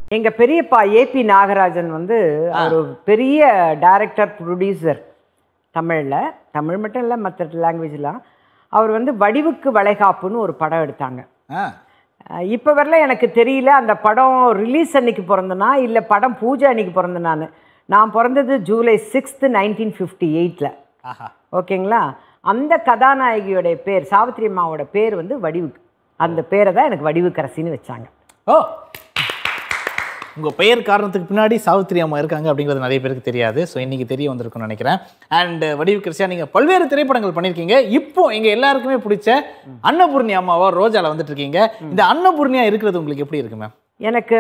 எங்க பெரியப்பா ஏபி நாகராஜன் வந்து ஒரு பெரிய டைரக்டர் ப்ரொடியூசர் தமிழ்ல தமிழ் மட்டும் இல்லை மற்ற லாங்குவேஜ்லாம் அவர் வந்து வடிவுக்கு வளைகாப்புன்னு ஒரு படம் எடுத்தாங்க ஆ அஹ் இப்ப வரல எனக்கு தெரியல அந்த படம் ரிலீஸ் அன்னைக்கு பிறந்தனா இல்லை படம் பூஜை அன்னைக்கு பிறந்த நான் நான் பிறந்தது ஜூலை சிக்ஸ்த்து நைன்டீன் ஃபிஃப்டி எயிட்டில் ஆஹா ஓகேங்களா அந்த கதாநாயகியோட பேர் சாவித்திரி அம்மாவோட பேர் வந்து வடிவுக்கு அந்த பேரை தான் எனக்கு வடிவுக்கரசின்னு வச்சாங்க ஓ உங்கள் பெயர் காரணத்துக்கு பின்னாடி சாவித்திரி அம்மா இருக்காங்க அப்படிங்கிறது நிறைய பேருக்கு தெரியாது ஸோ இன்னைக்கு தெரிய வந்திருக்கும்னு நினைக்கிறேன் அண்ட் வடிவு கிருஷ்ணா நீங்கள் பல்வேறு திரைப்படங்கள் பண்ணியிருக்கீங்க இப்போ எங்கள் எல்லாருக்குமே பிடிச்ச அன்னபூர்ணி அம்மாவா ரோஜால வந்துட்டு இருக்கீங்க இந்த அன்னபூர்ணியா இருக்கிறது உங்களுக்கு எப்படி இருக்கு மேம் எனக்கு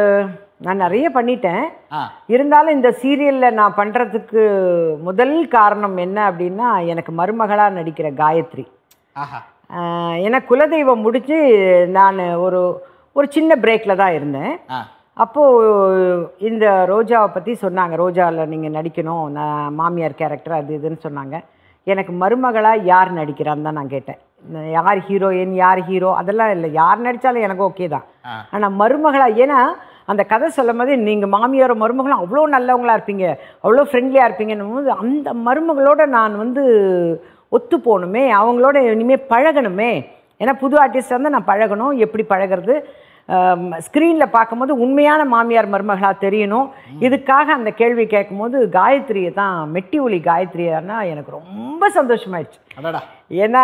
நான் நிறைய பண்ணிட்டேன் ஆ இருந்தாலும் இந்த சீரியலில் நான் பண்ணுறதுக்கு முதல் காரணம் என்ன அப்படின்னா எனக்கு மருமகளாக நடிக்கிற காயத்ரி ஆஹா ஆஹ் எனக்கு குலதெய்வம் முடிச்சு நான் ஒரு ஒரு சின்ன பிரேக்கில் தான் இருந்தேன் ஆ அப்போது இந்த ரோஜாவை பற்றி சொன்னாங்க ரோஜாவில் நீங்கள் நடிக்கணும் நான் மாமியார் கேரக்டர் அது இதுன்னு சொன்னாங்க எனக்கு மருமகளாக யார் நடிக்கிறான்னு தான் நான் கேட்டேன் நான் யார் ஹீரோயின் யார் ஹீரோ அதெல்லாம் இல்லை யார் நடித்தாலும் எனக்கு ஓகே தான் ஆ. ஆனால் மருமகளாக ஏன்னா அந்த கதை சொல்லும் போது நீங்கள் மாமியாரும் மருமகளும் அவ்வளோ நல்லவங்களா இருப்பீங்க அவ்வளோ ஃப்ரெண்ட்லியாக இருப்பீங்கன்னும் போது அந்த மருமகளோட நான் வந்து ஒத்து போகணுமே அவங்களோட இனிமேல் பழகணுமே ஏன்னா புது ஆர்டிஸ்டாக இருந்தால் நான் பழகணும் எப்படி பழகிறது ஸ்க்ரீனில் பார்க்கும்போது உண்மையான மாமியார் மருமகளாக தெரியணும் இதுக்காக அந்த கேள்வி கேட்கும்போது காயத்ரியை தான் மெட்டி ஒலி காயத்ரியானா எனக்கு ரொம்ப சந்தோஷமாயிடுச்சு அடடா ஏன்னா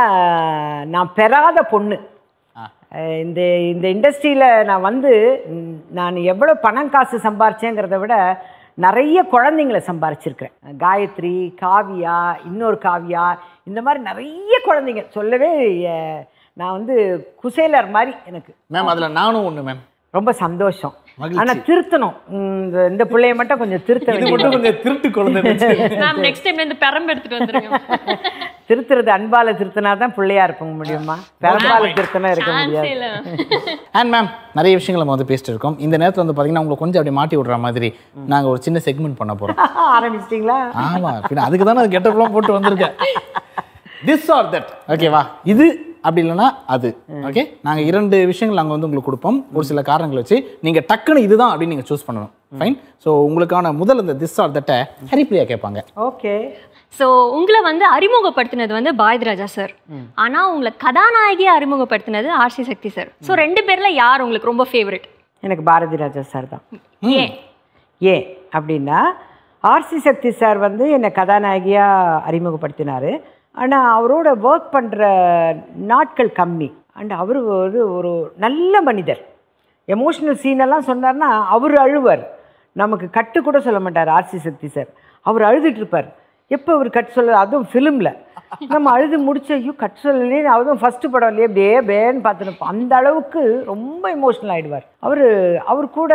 நான் பெறாத பொண்ணு ஆ. அஹ் இந்த இந்த இண்டஸ்ட்ரியில் நான் வந்து ம், நான் எவ்வளோ பணம் காசு சம்பாரிச்சேங்கிறத விட நிறைய குழந்தைங்கள சம்பாரிச்சிருக்கிறேன் காயத்ரி காவியா இன்னொரு காவியா இந்த மாதிரி நிறைய குழந்தைங்க சொல்லவே அஹ், நான் வந்து குசேலர் மாதிரி எனக்கு மேம் அதில் நானும் ஒன்று மேம் ரொம்ப சந்தோஷம் மகிழ்ச்சி. ஆனால் திருத்தணும் ம், இந்த- இந்த பிள்ளைய மட்டும் கொஞ்சம் திருத்த இது வேண்டியது மட்டும் கொஞ்சம் திருட்டு குழந்தை மேம் நெக்ஸ்ட் டைம்ல இந்த பெரம்பு எடுத்துட்டு வந்துருங்க திருத்துறது அன்பால திருத்தினா தான் பிள்ளையா இருக்க முடியுமா பெரம்பால திருத்தினா இருக்க சான்ஸே முடியாது இல்ல அண்ட் மேம் நிறைய விஷயங்கள் நம்ம வந்து பேசிட்டு இருக்கோம் இந்த நேரத்தில் வந்து பார்த்தீங்கன்னா உங்களுக்கு கொஞ்சம் அப்படி மாட்டி விடுற மாதிரி நாங்கள் ஒரு சின்ன செக்மெண்ட் பண்ண போகிறோம் ஆரம்பிச்சிட்டிங்களா ஆமா பின்ன அதுக்கு தானே கெட்டப்லாம் போட்டு வந்திருக்கேன் திஸ் ஆர் தட் ஓகேவா இது அப்படி இல்லைன்னா அது ஓகே நாங்க இரண்டு விஷயங்கள் நாங்க வந்து உங்களுக்கு கொடுப்போம் ஒரு சில காரணங்கள் வச்சு நீங்க டக்குன்னு இதுதான் அப்படின்னு நீங்க சூஸ் பண்ணணும் ஃபைன் ஸோ உங்களுக்கான முதல் இந்த திஸ் ஆர் தட்டை ஹரிப்ரியா கேட்பாங்க ஓகே ஸோ உங்களை வந்து அறிமுகப்படுத்தினது வந்து பாரதிராஜா சார் ஆனா உங்களை கதாநாயகியை அறிமுகப்படுத்தினது ஆர்சி சக்தி சார் ஸோ ரெண்டு பேர்ல யார் உங்களுக்கு ரொம்ப ஃபேவரட் எனக்கு பாரதி ராஜா சார் தான் ஏன் ஏன் அப்படின்னா ஆர்சி சக்தி சார் வந்து என்னை கதாநாயகியாக அறிமுகப்படுத்தினார் ஆனால் அவரோட ஒர்க் பண்ணுற நாட்கள் கம்மி அண்ட் அவர் ஒரு ஒரு நல்ல மனிதர் எமோஷ்னல் சீனெல்லாம் சொன்னார்னா அவர் அழுவார் நமக்கு கட்டு கூட சொல்ல மாட்டார் ஆர்சி சக்தி சார் அவர் அழுதுட்டு இருப்பார் எப்போ அவர் கட் சொல்ல அதுவும் ஃபிலிமில் நம்ம அழுது முடிச்ச ஐயோ கட் சொல்லலையே அதுவும் ஃபஸ்ட்டு படம் இல்லையே பே பேன்னு பார்த்துருப்போம் அந்த அளவுக்கு ரொம்ப எமோஷ்னல் ஆகிடுவார் அவர் அவர் கூட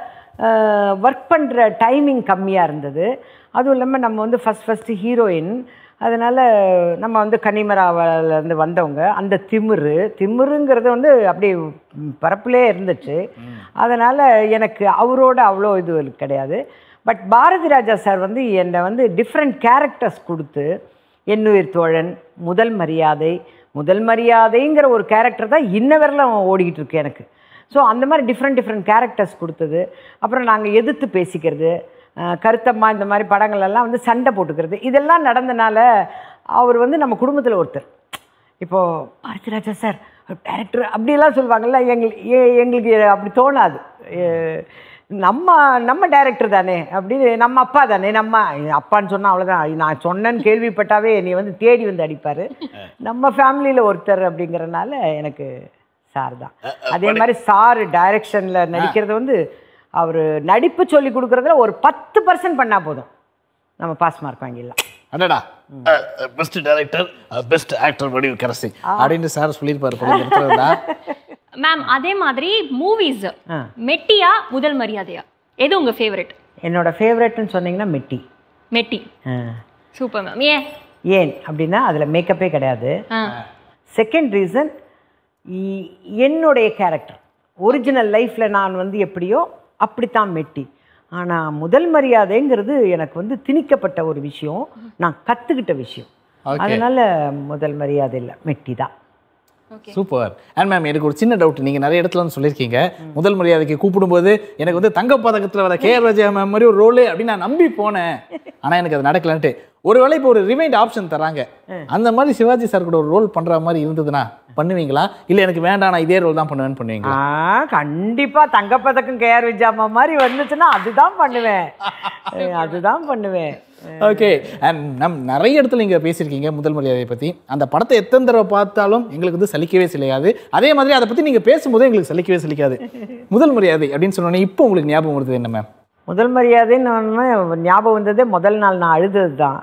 ஒர்க் பண்ணுற டைமிங் கம்மியாக இருந்தது அதுவும் இல்லாமல் நம்ம வந்து ஃபஸ்ட் ஃபஸ்ட்டு ஹீரோயின் அதனால் நம்ம வந்து கன்னிமராவிலேருந்து வந்தவங்க அந்த திமிரு திமிருங்கிறது வந்து அப்படியே பரப்புலே இருந்துச்சு அதனால் எனக்கு அவரோட அவ்வளோ இது கிடையாது பட் பாரதி ராஜா சார் வந்து என்னை வந்து டிஃப்ரெண்ட் கேரக்டர்ஸ் கொடுத்து எண்ணுயிர் தோழன் முதல் மரியாதை முதல் மரியாதைங்கிற ஒரு கேரக்டர் தான் இன்ன வரலாம் ஓடிக்கிட்டு இருக்கு எனக்கு ஸோ அந்த மாதிரி டிஃப்ரெண்ட் டிஃப்ரெண்ட் கேரக்டர்ஸ் கொடுத்தது அப்புறம் நாங்கள் எதிர்த்து பேசிக்கிறது அஹ் கருத்தம்மா இந்த மாதிரி படங்கள் எல்லாம் வந்து சண்டை போட்டுக்கிறது இதெல்லாம் நடந்தனால அவர் வந்து நம்ம குடும்பத்தில் ஒருத்தர் இப்போது பாரதிராஜா சார் டேரக்டர் அப்படியெல்லாம் சொல்லுவாங்கல்ல எங்களுக்கு எ- எங்களுக்கு அப்படி தோணாது எ- நம்ம நம்ம டைரக்டர் தானே அப்படி நம்ம அப்பா தானே நம்ம அப்பான்னு சொன்னால் அவ்வளோதான் நான் சொன்னேன்னு கேள்விப்பட்டாவே என்னை வந்து தேடி வந்து அடிப்பார் நம்ம ஃபேமிலியில் ஒருத்தர் அப்படிங்கிறனால எனக்கு சார் தான் அதே மாதிரி சார் டைரக்ஷனில் நடிக்கிறது வந்து அவர் நடிப்பு சொல்லி கொடுக்குறதுல ஒரு பத்து பர்சன்ட் பண்ணால் போதும் நம்ம பாஸ் மார்க் வாங்கிடலாம் அடடா பெஸ்ட் டைரக்டர் பெஸ்ட் ஆக்டர் வடிவு கரசி அப்படின்னு சார் சொல்லியிருப்பாரு போல இந்த இடத்துல இருந்தா. மேம் அதே மாதிரி மூவிஸ் ஆ. மெட்டியா முதல் மரியாதையா எது உங்க ஃபேவரட் என்னோட ஃபேவரட்னு சொன்னீங்கன்னா மெட்டி மெட்டி ஆ. சூப்பர் மேம் ஏன் ஏன் அப்படின்னா அதில் மேக்கப்பே கிடையாது ஆ. செகண்ட் ரீசன் என்னுடைய கேரக்டர் ஒரிஜினல் லைஃப்பில் நான் வந்து எப்படியோ அப்படித்தான் மெட்டி ஆனால் முதல் மரியாதைங்கிறது எனக்கு வந்து திணிக்கப்பட்ட ஒரு விஷயம் நான் கற்றுக்கிட்ட விஷயம் Okay. அதனால முதல் மரியாதை இல்லை மெட்டி தான் சூப்பர் அண்ட் மேம் எனக்கு ஒரு சின்ன டவுட் நீங்க நிறைய இடத்துல வந்து சொல்லியிருக்கீங்க முதல் மரியாதைக்கு கூப்பிடும்போது எனக்கு வந்து தங்கப்பதக்கத்துல வர கே ஆர் ராஜா மேம் மாதிரி ஒரு ரோல் அப்படின்னு நான் நம்பி போனேன் ஆனா எனக்கு அது நடக்கலன்ட்டு ஒருவேளை இப்போ ஒரு ரிமைண்ட் ஆப்ஷன் தராங்க அந்த மாதிரி சிவாஜி சார் கூட ஒரு ரோல் பண்ற மாதிரி இருந்ததுன்னா பண்ணுவீங்களா இல்ல எனக்கு வேண்டாம் நான் இதே ரோல் தான் பண்ணுவேன்னு பண்ணுவீங்களா ஆ கண்டிப்பா தங்கப்பதக்கம் கேஆர் விஜயாமா மாதிரி வந்துச்சுன்னா அதுதான் பண்ணுவேன் அஹ் அதுதான் பண்ணுவேன் ஓகே அண்ட் நம் நிறைய இடத்துல நீங்க பேசியிருக்கீங்க முதல் மரியாதையை பத்தி அந்த படத்தை எத்தனை தடவை பார்த்தாலும் எங்களுக்கு வந்து சலிக்கவே சிலையாது அதே மாதிரி அதை பத்தி நீங்க பேசும்போது எங்களுக்கு சலிக்கவே சலிக்காது முதல் மரியாதை அப்படின்னு சொன்னோன்னே இப்போ உங்களுக்கு ஞாபகம் வருது என்ன மேம் முதல் மரியாதைன்னு ஒன்று ஞாபகம் வந்ததே முதல் நாள் நான் அழுதது தான்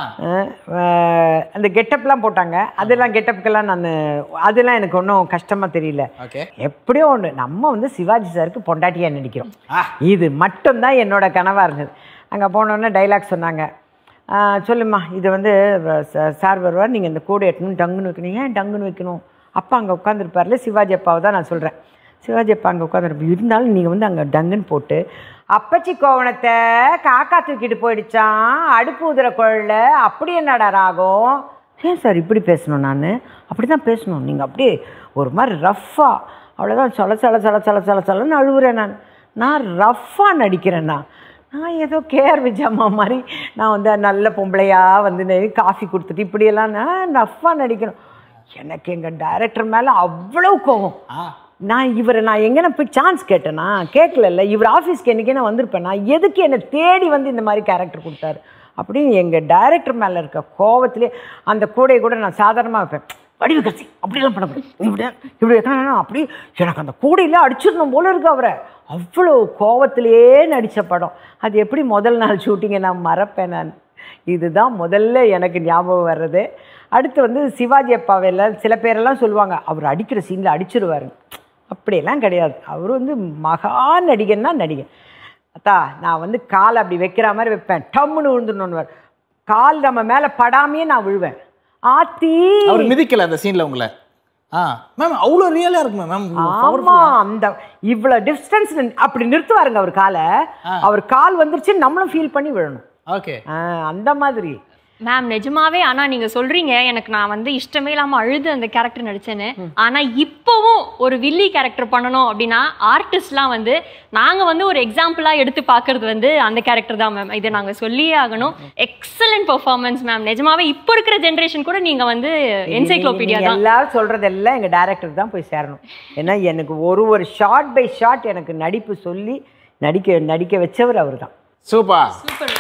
அந்த கெட்டப்லாம் போட்டாங்க அதெல்லாம் கெட்டப்புக்கெல்லாம் நான் அதெல்லாம் எனக்கு ஒன்றும் கஷ்டமாக தெரியல ஓகே எப்படியோ ஒன்று நம்ம வந்து சிவாஜி சாருக்கு பொண்டாட்டியாக நடிக்கிறோம் ஆ. இது மட்டும்தான் என்னோட கனவாக இருந்தது அங்கே போனோன்னே டைலாக் சொன்னாங்க "ஆ, சொல்லும்மா இது வந்து வ- ச- சார் வருவார் நீங்கள் இந்த கூடை எட்டணும் டங்குன்னு வைக்கணும் ஏன் டங்குன்னு வைக்கணும் அப்பா அங்கே உட்காந்துருப்பார்ல சிவாஜி அப்பாவை தான் நான் சொல்கிறேன் சிவாஜி அப்பா அங்கே உட்காந்துருப்ப இருந்தாலும் நீங்கள் வந்து அங்கே டங்குன்னு போட்டு அப்பச்சி கோவணத்தை காக்கா தூக்கிட்டு போயிடுச்சான் அடுப்பு உதிர குழல்ல அப்படி என்னடா ராகம் ஏன் சார் இப்படி பேசணும் நான் அப்படி தான் பேசணும் நீங்கள் அப்படியே ஒரு மாதிரி ரஃப்பாக அவ்வளோதான் சொல சொல சொல சொல சொல சொலன்னு அழுகுறேன் நான் நான் ரஃப்பாக நடிக்கிறேன்னா நான் ஏதோ கேஆர் விஜயம்மா மாதிரி நான் வந்து நல்ல பொம்பளையா வந்து நெ- காஃபி கொடுத்துட்டு இப்படியெல்லாம் நான் ரஃப்பாக நடிக்கணும் எனக்கு எங்கள் டைரக்டர் மேலே அவ்வளோ கோவம் நான் இவரை நான் எங்கேனா போய் சான்ஸ் கேட்டேனா கேட்கல இவர் ஆஃபீஸ்க்கு என்னைக்கு நான் வந்திருப்பேனா எதுக்கு என்னை தேடி வந்து இந்த மாதிரி கேரக்டர் கொடுத்தாரு அப்படின்னு எங்கள் டைரக்டர் மேலே இருக்க கோவத்திலே அந்த கூடையை கூட நான் சாதாரணமாக வைப்பேன் வடிவு கசி அப்படிலாம் பண்ண முடியும் இப்படி இப்படி வைக்கணும் அப்படி எனக்கு அந்த கூடையில அடிச்சிடணும் போல இருக்கு அவரை அவ்வளோ கோவத்திலேயே நடித்த படம் அது எப்படி முதல் நாள் ஷூட்டிங்கை நான் மறப்பேன் நான் இதுதான் முதல்ல எனக்கு ஞாபகம் வர்றது அடுத்து வந்து சிவாஜி அப்பாவெல்லாம் சில பேரெல்லாம் சொல்லுவாங்க அவர் அடிக்கிற சீனில் அடிச்சிருவாருங்க அப்படியெல்லாம் கிடையாது அவர் வந்து மகா நடிகன்னா நடிகன் அத்தா நான் வந்து காலை அப்படி வைக்கிற மாதிரி வைப்பேன் டம்முன்னு விழுந்துடணுன்னு கால் நம்ம மேலே படாமையே நான் விழுவேன் ஆத்தி அவர் மிதிக்கல அந்த சீன்ல உங்களை ஆ மேம் அவ்வளோ ரியலா இருக்கு மேம் ஆமா அந்த இவ்வளவு டிஸ்டன்ஸ் அப்படி நிறுத்துவாருங்க அவர் காலை அவர் கால் வந்துருச்சு நம்மளும் ஃபீல் பண்ணி விழணும் ஓகே ஆ, அந்த மாதிரி மேம் நிஜமாவே ஆனா நீங்க சொல்றீங்க எனக்கு நான் வந்து இஷ்டமே இல்லாம அழுது அந்த கேரக்டர் நடிச்சேன்னு ஆனா இப்பவும் ஒரு வில்லி கேரக்டர் பண்ணணும் அப்படின்னா ஆர்டிஸ்ட்லாம் வந்து நாங்க வந்து ஒரு எக்ஸாம்பிளா எடுத்து பார்க்கிறது வந்து அந்த கேரக்டர் தான் மேம் இதை நாங்க சொல்லியே ஆகணும் எக்ஸலண்ட் பெர்ஃபார்மன்ஸ் மேம் நிஜமாவே இப்போ இருக்கிற ஜென்ரேஷன் கூட நீங்க வந்து என்சைக்ளோபீடியா நீங்க தான் எல்லாரும் சொல்றதெல்லாம் எங்க டைரக்டர் தான் போய் சேரணும் ஏன்னா எனக்கு ஒரு ஒரு ஷார்ட் பை ஷார்ட் எனக்கு நடிப்பு சொல்லி நடிக்க நடிக்க வச்சவர் அவர் தான் சூப்பர் சூப்பர்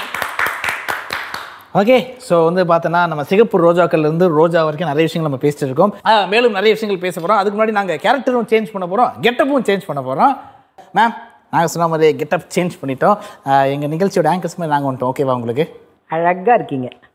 ஓகே ஸோ வந்து பார்த்தோன்னா நம்ம சிகப்பு ரோஜாக்கள்ல இருந்து ரோஜா வரைக்கும் நிறைய விஷயங்கள் நம்ம பேசிட்டு இருக்கோம் ஆ, மேலும் நிறைய விஷயங்கள் பேச போகிறோம் அதுக்கு முன்னாடி நாங்கள் கேரக்டரும் சேஞ்ச் பண்ண போகிறோம் கெட்டப்பும் சேஞ்ச் பண்ண போகிறோம் மேம் நாங்கள் சொன்ன மாதிரி கெட்டப் சேஞ்ச் பண்ணிட்டோம் எங்கள் நிகழ்ச்சியோட ஆங்கர்ஸ் மாதிரி நாங்கள் வந்துட்டோம் ஓகேவா உங்களுக்கு அழகா இருக்கீங்க